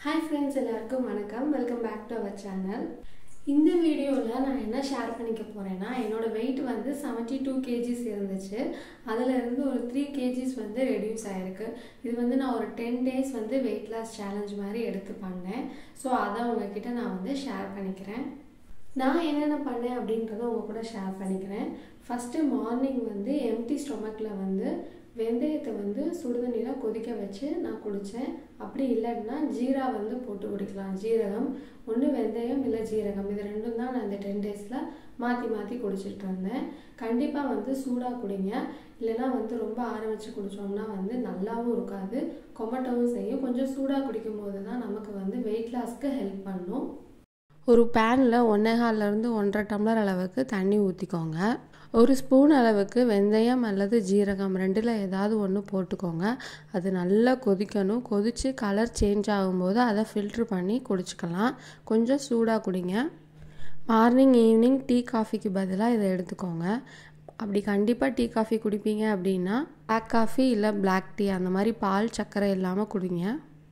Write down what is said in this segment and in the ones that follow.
hi friends எல்லாருக்கும் வணக்கம் welcome back to our channel இந்த வீடியோவில் நான் என்ன ஷேர் பண்ணிக்க போகிறேன்னா என்னோட வெயிட் வந்து செவன்ட்டி டூ கேஜிஸ் இருந்துச்சு அதில் இருந்து ஒரு த்ரீ கேஜிஸ் வந்து ரெடியூஸ் ஆகிருக்கு இது வந்து நான் ஒரு டென் டேஸ் வந்து வெயிட் லாஸ் சேலஞ்ச் மாதிரி எடுத்து பண்ணேன் ஸோ அதை உங்ககிட்ட நான் வந்து ஷேர் பண்ணிக்கிறேன் நான் என்னென்ன பண்ணேன் அப்படின்றத உங்க கூட ஷேர் பண்ணிக்கிறேன் ஃபஸ்ட்டு மார்னிங் வந்து எம்டி ஸ்டொமக்கில் வந்து வெந்தயத்தை வந்து சுடுதண்ணியில் கொதிக்க வச்சு நான் குடித்தேன் அப்படி இல்லைன்னா ஜீரா வந்து போட்டு குடிக்கலாம் ஜீரகம் ஒன்று வெந்தயம் இல்லை ஜீரகம் இது ரெண்டும் தான் நான் இந்த டென் டேஸில் மாற்றி மாற்றி குடிச்சிட்டு இருந்தேன் கண்டிப்பாக வந்து சூடாக குடிங்க இல்லைன்னா வந்து ரொம்ப ஆற வச்சு குடித்தோம்னா வந்து நல்லாவும் இருக்காது கொமட்டவும் செய்யும் கொஞ்சம் சூடாக குடிக்கும் போது தான் நமக்கு வந்து வெயிட் லாஸ்க்கு ஹெல்ப் பண்ணும் ஒரு பேனில் ஒன்றேகால்லேருந்து ஒன்றரை டம்ளர் அளவுக்கு தண்ணி ஊற்றிக்கோங்க ஒரு ஸ்பூன் அளவுக்கு வெந்தயம் அல்லது ஜீரகம் ரெண்டில் ஏதாவது ஒன்று போட்டுக்கோங்க அது நல்லா கொதிக்கணும் கொதித்து கலர் சேஞ்ச் ஆகும்போது அதை ஃபில்ட்ரு பண்ணி குடிச்சிக்கலாம் கொஞ்சம் சூடாக குடிங்க மார்னிங் ஈவினிங் டீ காஃபிக்கு பதிலாக இதை எடுத்துக்கோங்க அப்படி கண்டிப்பாக டீ காஃபி குடிப்பீங்க அப்படின்னா பிளாக் காஃபி இல்லை பிளாக் டீ அந்த மாதிரி பால் சர்க்கரை இல்லாமல் குடிங்க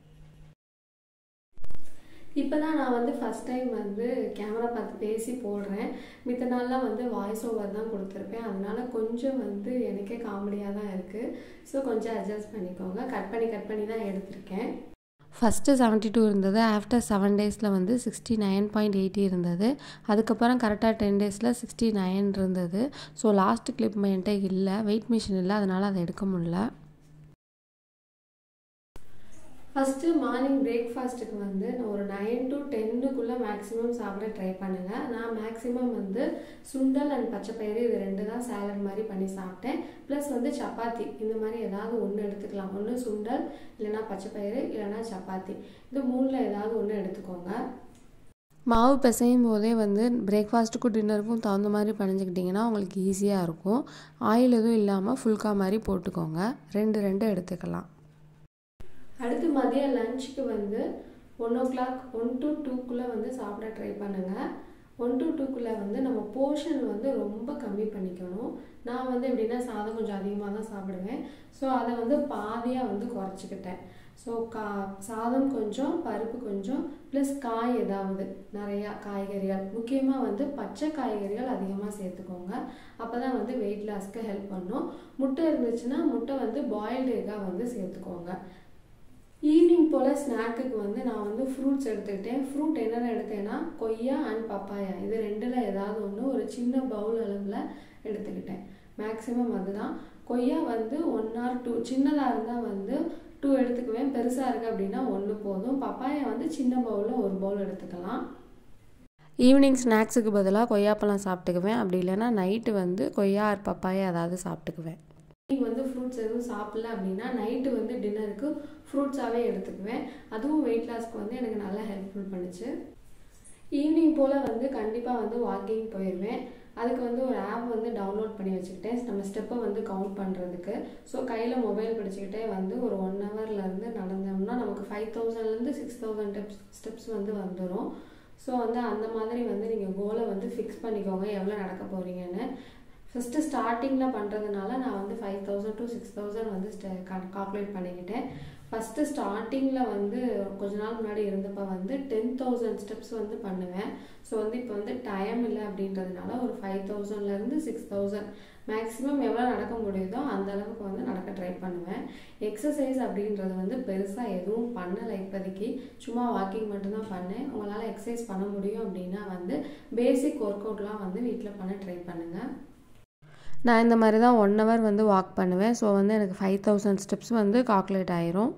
இப்போ தான் நான் வந்து ஃபஸ்ட் டைம் வந்து கேமரா பார்த்து பேசி போடுறேன் மித்த நாள்லாம் வந்து வாய்ஸ் ஓவர் தான் கொடுத்துருப்பேன் அதனால கொஞ்சம் வந்து எனக்கே காமெடியாக தான் இருக்குது ஸோ கொஞ்சம் அட்ஜஸ்ட் பண்ணிக்கோங்க கட் பண்ணி கட் பண்ணி தான் எடுத்திருக்கேன் ஃபஸ்ட்டு செவன்ட்டி டூ இருந்தது ஆஃப்டர் செவன் டேஸில் வந்து சிக்ஸ்டி நைன் பாயிண்ட் எயிட்டி இருந்தது அதுக்கப்புறம் கரெக்டாக டென் டேஸில் சிக்ஸ்டி நைன் இருந்தது ஸோ லாஸ்ட் கிளிப் என்கிட்ட இல்லை வெயிட் மிஷின் இல்லை அதனால் அதை எடுக்க முடில ஃபஸ்ட்டு மார்னிங் பிரேக்ஃபாஸ்ட்டுக்கு வந்து நான் ஒரு நைன் டு டென்னுக்குள்ளே மேக்ஸிமம் சாப்பிட ட்ரை பண்ணுங்கள் நான் மேக்ஸிமம் வந்து சுண்டல் அண்ட் பச்சைப்பயிறு இது ரெண்டு தான் சேலட் மாதிரி பண்ணி சாப்பிட்டேன் ப்ளஸ் வந்து சப்பாத்தி இந்த மாதிரி ஏதாவது ஒன்று எடுத்துக்கலாம் ஒன்று சுண்டல் இல்லைனா பச்சைப்பயிறு இல்லைனா சப்பாத்தி இது மூணில் ஏதாவது ஒன்று எடுத்துக்கோங்க மாவு பிசையும் போதே வந்து பிரேக்ஃபாஸ்ட்டுக்கும் டின்னருக்கும் தகுந்த மாதிரி பணிஞ்சுக்கிட்டிங்கன்னா உங்களுக்கு ஈஸியாக இருக்கும் ஆயில் எதுவும் இல்லாமல் ஃபுல்கா மாதிரி போட்டுக்கோங்க ரெண்டு ரெண்டு எடுத்துக்கலாம் அடுத்து மதியம் லஞ்சுக்கு வந்து one o'clock one to டூக்குள்ளே வந்து சாப்பிட ட்ரை பண்ணுங்கள் ஒன் டு டூக்குள்ளே வந்து நம்ம போர்ஷன் வந்து ரொம்ப கம்மி பண்ணிக்கணும் நான் வந்து எப்படின்னா சாதம் கொஞ்சம் அதிகமாக தான் சாப்பிடுவேன் ஸோ அதை வந்து பாதியாக வந்து குறைச்சிக்கிட்டேன் ஸோ கா சாதம் கொஞ்சம் பருப்பு கொஞ்சம் ப்ளஸ் காய் ஏதாவது நிறையா காய்கறிகள் முக்கியமாக வந்து பச்சை காய்கறிகள் அதிகமாக சேர்த்துக்கோங்க அப்போ தான் வந்து வெயிட் லாஸ்க்கு ஹெல்ப் பண்ணும் முட்டை இருந்துச்சுன்னா முட்டை வந்து பாயில்டு எக்காக வந்து சேர்த்துக்கோங்க ஈவினிங் போல் ஸ்நாக்குக்கு வந்து நான் வந்து ஃப்ரூட்ஸ் எடுத்துக்கிட்டேன் ஃப்ரூட் என்னென்ன எடுத்தேன்னா கொய்யா அண்ட் பப்பாயா இது ரெண்டில் ஏதாவது ஒன்று ஒரு சின்ன பவுல் அளவில் எடுத்துக்கிட்டேன் மேக்ஸிமம் அதுதான் கொய்யா வந்து ஒன் ஆர் டூ சின்னதாக இருந்தால் வந்து டூ எடுத்துக்குவேன் பெருசாக இருக்குது அப்படின்னா ஒன்று போதும் பப்பாயா வந்து சின்ன பவுலில் ஒரு பவுல் எடுத்துக்கலாம் ஈவினிங் ஸ்நாக்ஸுக்கு பதிலாக கொய்யாப்பழம் சாப்பிட்டுக்குவேன் அப்படி இல்லைன்னா நைட்டு வந்து கொய்யா ஆர் பப்பாயா ஏதாவது சாப்பிட்டுக்குவேன் ஈவினிங் வந்து ஃப்ரூட்ஸ் எதுவும் சாப்பிடல அப்படின்னா நைட்டு வந்து டின்னருக்கு ஃப்ரூட்ஸாகவே எடுத்துக்குவேன் அதுவும் வெயிட் லாஸ்க்கு வந்து எனக்கு நல்லா ஹெல்ப்ஃபுல் பண்ணுச்சு ஈவினிங் போல் வந்து கண்டிப்பாக வந்து வாக்கிங் போயிடுவேன் அதுக்கு வந்து ஒரு ஆப் வந்து டவுன்லோட் பண்ணி வச்சுக்கிட்டேன் நம்ம ஸ்டெப்பை வந்து கவுண்ட் பண்ணுறதுக்கு ஸோ கையில் மொபைல் பிடிச்சிக்கிட்டே வந்து ஒரு ஒன் ஹவர்லேருந்து நடந்தோம்னா நமக்கு ஃபைவ் தௌசண்ட்லேருந்து சிக்ஸ் தௌசண்ட் ஸ்டெப்ஸ் ஸ்டெப்ஸ் வந்து வந்துடும் ஸோ வந்து அந்த மாதிரி வந்து நீங்கள் கோலை வந்து ஃபிக்ஸ் பண்ணிக்கோங்க எவ்வளோ நடக்க போகிறீங்கன்னு ஃபஸ்ட்டு ஸ்டார்டிங்கில் பண்ணுறதுனால நான் வந்து five thousand to six thousand வந்து கால்குலேட் பண்ணிக்கிட்டேன் ஃபஸ்ட்டு ஸ்டார்டிங்கில் வந்து கொஞ்ச நாள் முன்னாடி இருந்தப்போ வந்து டென் தௌசண்ட் ஸ்டெப்ஸ் வந்து பண்ணுவேன் ஸோ வந்து இப்போ வந்து டைம் இல்லை அப்படின்றதுனால ஒரு ஃபைவ் தௌசண்ட்லேருந்து சிக்ஸ் தௌசண்ட் மேக்ஸிமம் எவ்வளோ நடக்க முடியுதோ அந்த அளவுக்கு வந்து நடக்க ட்ரை பண்ணுவேன் எக்ஸசைஸ் அப்படின்றது வந்து பெருசாக எதுவும் பண்ணலை இப்போதைக்கு சும்மா வாக்கிங் மட்டும்தான் பண்ணேன் உங்களால் எக்ஸசைஸ் பண்ண முடியும் அப்படின்னா வந்து பேசிக் ஒர்க் அவுட்லாம் வந்து வீட்டில் பண்ண ட்ரை பண்ணுங்கள் நான் இந்த மாதிரி தான் ஒன் ஹவர் வந்து வாக் பண்ணுவேன் ஸோ வந்து எனக்கு ஃபைவ் தௌசண்ட் ஸ்டெப்ஸ் வந்து கால்குலேட் ஆயிரும்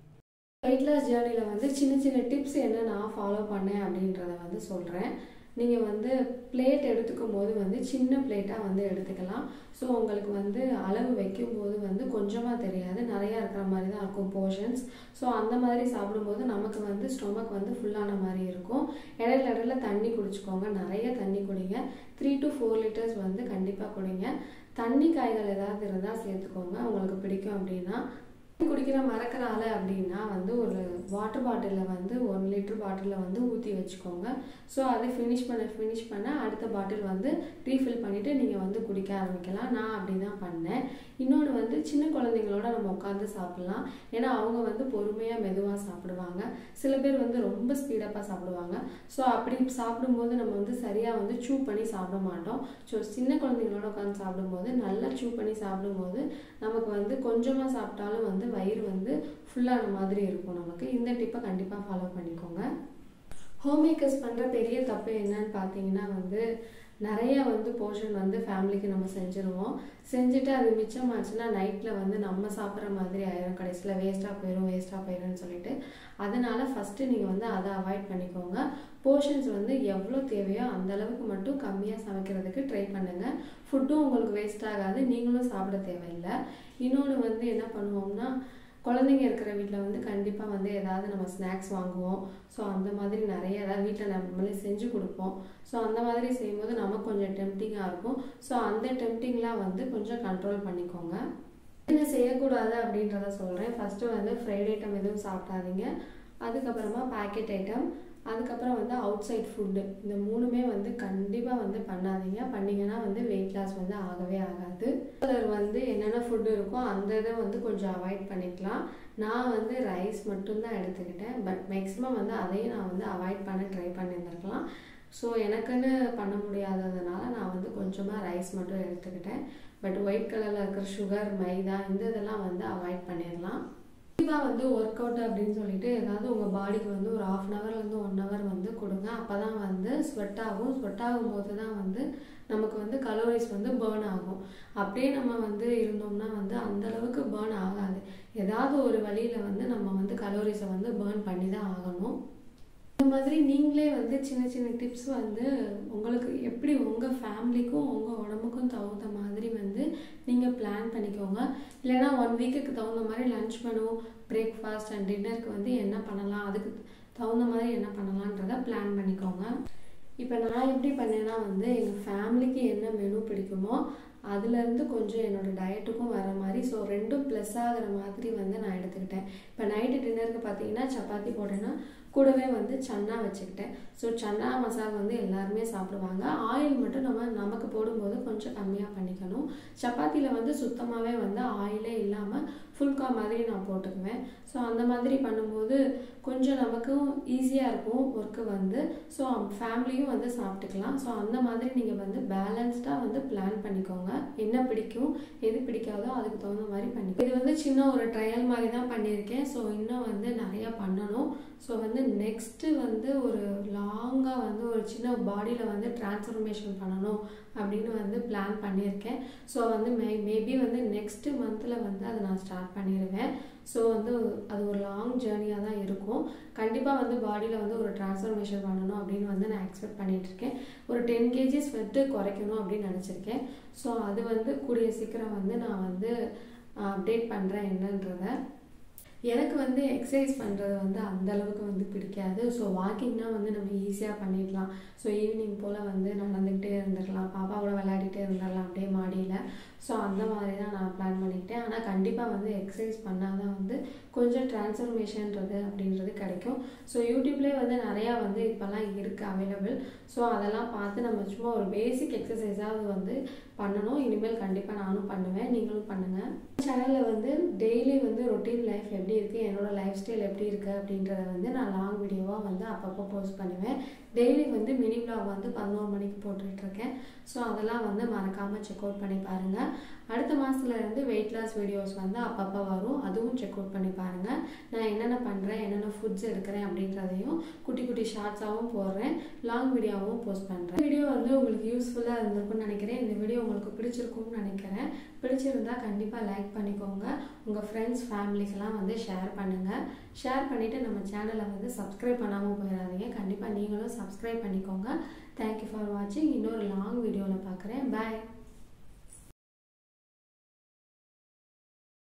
வெயிட் லாஸ் ஜேர்னியில் வந்து சின்ன சின்ன டிப்ஸ் என்ன நான் ஃபாலோ பண்ணேன் அப்படின்றத வந்து சொல்கிறேன் நீங்கள் வந்து பிளேட் எடுத்துக்கும் போது வந்து சின்ன பிளேட்டாக வந்து எடுத்துக்கலாம் ஸோ உங்களுக்கு வந்து அளவு வைக்கும் போது வந்து கொஞ்சமாக தெரியாது நிறையா இருக்கிற மாதிரி தான் இருக்கும் போர்ஷன்ஸ் ஸோ அந்த மாதிரி சாப்பிடும்போது நமக்கு வந்து ஸ்டொமக் வந்து ஃபுல்லான மாதிரி இருக்கும் இடையில இடையில தண்ணி குடிச்சுக்கோங்க நிறைய தண்ணி குடிங்க த்ரீ டு ஃபோர் லிட்டர்ஸ் வந்து கண்டிப்பாக குடிங்க தண்ணி காய்கள் ஏதாவது இருந்தால் சேர்த்துக்கோங்க உங்களுக்கு பிடிக்கும் அப்படின்னா குடிக்கிற மறக்கிற ஆள் அப்படின்னா வந்து ஒரு வாட்டர் பாட்டிலில் வந்து ஒன் லிட்டர் பாட்டிலில் வந்து ஊற்றி வச்சுக்கோங்க ஸோ அதை ஃபினிஷ் பண்ண ஃபினிஷ் பண்ண அடுத்த பாட்டில் வந்து ரீஃபில் பண்ணிவிட்டு நீங்கள் வந்து குடிக்க ஆரம்பிக்கலாம் நான் அப்படி தான் பண்ணேன் இன்னொன்று வந்து சின்ன குழந்தைங்களோட நம்ம உட்காந்து சாப்பிட்லாம் ஏன்னா அவங்க வந்து பொறுமையாக மெதுவாக சாப்பிடுவாங்க சில பேர் வந்து ரொம்ப ஸ்பீடப்பாக சாப்பிடுவாங்க ஸோ அப்படி சாப்பிடும்போது நம்ம வந்து சரியாக வந்து சூ பண்ணி சாப்பிட மாட்டோம் ஸோ சின்ன குழந்தைங்களோட உட்காந்து சாப்பிடும்போது நல்லா சூ பண்ணி சாப்பிடும்போது நமக்கு வந்து கொஞ்சமாக சாப்பிட்டாலும் வந்து வயிறு வந்து ஃபுல்லான மாதிரி இருக்கும் நமக்கு இந்த டிப்பை கண்டிப்பாக ஃபாலோ பண்ணிக்கோங்க ஹோம் மேக்கர்ஸ் பண்ணுற பெரிய தப்பு என்னன்னு பார்த்தீங்கன்னா வந்து நிறைய வந்து போர்ஷன் வந்து ஃபேமிலிக்கு நம்ம செஞ்சுருவோம் செஞ்சுட்டு அது மிச்சமாச்சுன்னா நைட்டில் வந்து நம்ம சாப்பிட்ற மாதிரி ஆயிரும் கடைசியில் வேஸ்ட்டாக போயிடும் வேஸ்ட்டாக போயிடும்னு சொல்லிட்டு அதனால ஃபஸ்ட்டு நீங்கள் வந்து அதை அவாய்ட் பண்ணிக்கோங்க போர்ஷன்ஸ் வந்து எவ்வளோ தேவையோ அந்த அளவுக்கு மட்டும் கம்மியாக சமைக்கிறதுக்கு ட்ரை பண்ணுங்கள் ஃபுட்டும் உங்களுக்கு வேஸ்ட் ஆகாது நீங்களும் சாப்பிட தேவையில்லை இன்னொன்று வந்து என்ன பண்ணுவோம்னா குழந்தைங்க இருக்கிற வீட்டில் வந்து கண்டிப்பாக வந்து ஏதாவது நம்ம ஸ்நாக்ஸ் வாங்குவோம் ஸோ அந்த மாதிரி நிறைய ஏதாவது வீட்டில் நம்மளே செஞ்சு கொடுப்போம் ஸோ அந்த மாதிரி செய்யும்போது நமக்கு கொஞ்சம் டெம்டிங்காக இருக்கும் ஸோ அந்த டெம்டிங்லாம் வந்து கொஞ்சம் கண்ட்ரோல் பண்ணிக்கோங்க என்ன செய்யக்கூடாது அப்படின்றத சொல்கிறேன் ஃபஸ்ட்டு வந்து ஃப்ரைட் ஐட்டம் எதுவும் சாப்பிடாதீங்க அதுக்கப்புறமா பேக்கெட் ஐட்டம் அதுக்கப்புறம் வந்து அவுட் சைட் ஃபுட்டு இந்த மூணுமே வந்து கண்டிப்பாக வந்து பண்ணாதீங்க பண்ணிங்கன்னா வந்து வெயிட் லாஸ் வந்து ஆகவே ஆகாது கலர் வந்து என்னென்ன ஃபுட்டு இருக்கோ அந்த இதை வந்து கொஞ்சம் அவாய்ட் பண்ணிக்கலாம் நான் வந்து ரைஸ் மட்டும்தான் எடுத்துக்கிட்டேன் பட் மேக்ஸிமம் வந்து அதையும் நான் வந்து அவாய்ட் பண்ண ட்ரை பண்ணியிருந்திருக்கலாம் ஸோ எனக்குன்னு பண்ண முடியாததுனால நான் வந்து கொஞ்சமாக ரைஸ் மட்டும் எடுத்துக்கிட்டேன் பட் ஒயிட் கலரில் இருக்கிற சுகர் மைதா இந்த இதெல்லாம் வந்து அவாய்ட் பண்ணிடலாம் கண்டிப்பாக வந்து ஒர்க் அவுட் அப்படின்னு சொல்லிட்டு ஏதாவது உங்கள் பாடிக்கு வந்து ஒரு ஆஃப் அன் ஹவர்லேருந்து ஒன் ஹவர் வந்து கொடுங்க அப்போ தான் வந்து ஸ்வெட் ஆகும் ஸ்வெட் ஆகும்போது தான் வந்து நமக்கு வந்து கலோரிஸ் வந்து பேர்ன் ஆகும் அப்படியே நம்ம வந்து இருந்தோம்னா வந்து அந்த அளவுக்கு பேர்ன் ஆகாது ஏதாவது ஒரு வழியில் வந்து நம்ம வந்து கலோரிஸை வந்து பேர்ன் பண்ணி தான் ஆகணும் இந்த மாதிரி நீங்களே வந்து சின்ன சின்ன டிப்ஸ் வந்து உங்களுக்கு எப்படி உங்கள் ஃபேமிலிக்கும் உங்கள் உடம்புக்கும் தகுந்த மாதிரி வந்து நீங்கள் பிளான் பண்ணிக்கோங்க இல்லைனா ஒன் வீக்குக்கு தகுந்த மாதிரி லன்ச் மெனு பிரேக்ஃபாஸ்ட் அண்ட் டின்னருக்கு வந்து என்ன பண்ணலாம் அதுக்கு தகுந்த மாதிரி என்ன பண்ணலான்றத பிளான் பண்ணிக்கோங்க இப்போ நான் எப்படி பண்ணேன்னா வந்து எங்கள் ஃபேமிலிக்கு என்ன மெனு பிடிக்குமோ அதுலேருந்து கொஞ்சம் என்னோடய டயட்டுக்கும் வர மாதிரி ஸோ ரெண்டும் ப்ளஸ் ஆகிற மாதிரி வந்து நான் எடுத்துக்கிட்டேன் இப்போ நைட்டு டின்னருக்கு பார்த்தீங்கன்னா சப்பாத்தி போட்டேன்னா கூடவே வந்து சன்னா வச்சுக்கிட்டேன் ஸோ சன்னா மசாலா வந்து எல்லாருமே சாப்பிடுவாங்க ஆயில் மட்டும் நம்ம நமக்கு போடும்போது கொஞ்சம் கம்மியாக பண்ணிக்கணும் சப்பாத்தியில் வந்து சுத்தமாகவே வந்து ஆயிலே இல்லாமல் ஃபுல்கா மாதிரி நான் போட்டுக்குவேன் ஸோ அந்த மாதிரி பண்ணும்போது கொஞ்சம் நமக்கும் ஈஸியாக இருக்கும் ஒர்க்கு வந்து ஸோ ஃபேமிலியும் வந்து சாப்பிட்டுக்கலாம் ஸோ அந்த மாதிரி நீங்கள் வந்து பேலன்ஸ்டாக வந்து பிளான் பண்ணிக்கோங்க என்ன பிடிக்கும் எது பிடிக்காதோ அதுக்கு தகுந்த மாதிரி பண்ணிக்கோ இது வந்து சின்ன ஒரு ட்ரையல் மாதிரி தான் பண்ணியிருக்கேன் ஸோ இன்னும் வந்து நிறையா பண்ணணும் ஸோ வந்து நெக்ஸ்ட்டு வந்து ஒரு லாங்காக வந்து ஒரு சின்ன பாடியில் வந்து டிரான்ஸ்ஃபர்மேஷன் பண்ணணும் அப்படின்னு வந்து பிளான் பண்ணியிருக்கேன் ஸோ வந்து மே மேபி வந்து நெக்ஸ்ட்டு மந்தில் வந்து அதை நான் ஸ்டார்ட் பண்ணிடுவேன் ஸோ வந்து அது ஒரு லாங் ஜேர்னியாக தான் இருக்கும் கண்டிப்பாக வந்து பாடியில் வந்து ஒரு டிரான்ஸ்ஃபர்மேஷன் பண்ணணும் அப்படின்னு வந்து நான் எக்ஸ்பெக்ட் பண்ணிட்டு இருக்கேன் ஒரு டென் கேஜிஸ் வந்து குறைக்கணும் அப்படின்னு நினச்சிருக்கேன் ஸோ அது வந்து கூடிய சீக்கிரம் வந்து நான் வந்து அப்டேட் பண்ணுறேன் என்னன்றதை எனக்கு வந்து எக்ஸசைஸ் பண்ணுறது வந்து அந்த அளவுக்கு வந்து பிடிக்காது ஸோ வாக்கிங்னா வந்து நம்ம ஈஸியாக பண்ணிடலாம் ஸோ ஈவினிங் போல் வந்து நடந்துக்கிட்டே இருந்துடலாம் பாப்பாவோட விளையாடிட்டே இருந்துடலாம் அப்படியே மாடியில் ஸோ அந்த மாதிரி தான் நான் பிளான் பண்ணிக்கிட்டேன் ஆனால் கண்டிப்பாக வந்து எக்ஸசைஸ் பண்ணால் தான் வந்து கொஞ்சம் டிரான்ஸ்ஃபர்மேஷன்றது அப்படின்றது கிடைக்கும் ஸோ யூடியூப்லேயே வந்து நிறையா வந்து இப்போல்லாம் இருக்குது அவைலபிள் ஸோ அதெல்லாம் பார்த்து நம்ம சும்மா ஒரு பேசிக் எக்ஸசைஸாவது வந்து பண்ணணும் இனிமேல் கண்டிப்பாக நானும் பண்ணுவேன் நீங்களும் பண்ணுங்கள் சேனலில் வந்து டெய்லி வந்து ரொட்டீன் லைஃப் எப்படி இருக்குது என்னோடய லைஃப் ஸ்டைல் எப்படி இருக்குது அப்படின்றத வந்து நான் லாங் வீடியோவாக வந்து அப்பப்போ போஸ்ட் பண்ணுவேன் டெய்லி வந்து மினி vlog வந்து பதினோரு மணிக்கு போட்டுட்ருக்கேன் ஸோ அதெல்லாம் வந்து மறக்காமல் செக் அவுட் பண்ணி பாருங்கள் அடுத்த மாதத்துல இருந்து வெயிட் லாஸ் வீடியோஸ் வந்து அப்பப்போ வரும் அதுவும் செக் அவுட் பண்ணி பாருங்கள் நான் என்னென்ன பண்ணுறேன் என்னென்ன ஃபுட்ஸ் எடுக்கிறேன் அப்படின்றதையும் குட்டி குட்டி ஷார்ட்ஸாகவும் போடுறேன் லாங் வீடியோவும் போஸ்ட் பண்ணுறேன் வீடியோ வந்து உங்களுக்கு யூஸ்ஃபுல்லாக இருந்திருக்கும்னு நினைக்கிறேன் இந்த வீடியோ உங்களுக்கு பிடிச்சிருக்கும்னு நினைக்கிறேன் பிடிச்சிருந்தா கண்டிப்பாக லைக் பண்ணிக்கோங்க உங்கள் ஃப்ரெண்ட்ஸ் ஃபேமிலிக்கெல்லாம் வந்து ஷேர் பண்ணுங்கள் ஷேர் பண்ணிவிட்டு நம்ம சேனலை வந்து சப்ஸ்கிரைப் பண்ணாமல் போயிடாதீங்க கண்டிப்பாக நீங்களும் சப்ஸ்கிரைப் பண்ணிக்கோங்க தேங்க்யூ ஃபார் வாட்சிங் இன்னொரு லாங் வீடியோவில் பார்க்குறேன் பாய்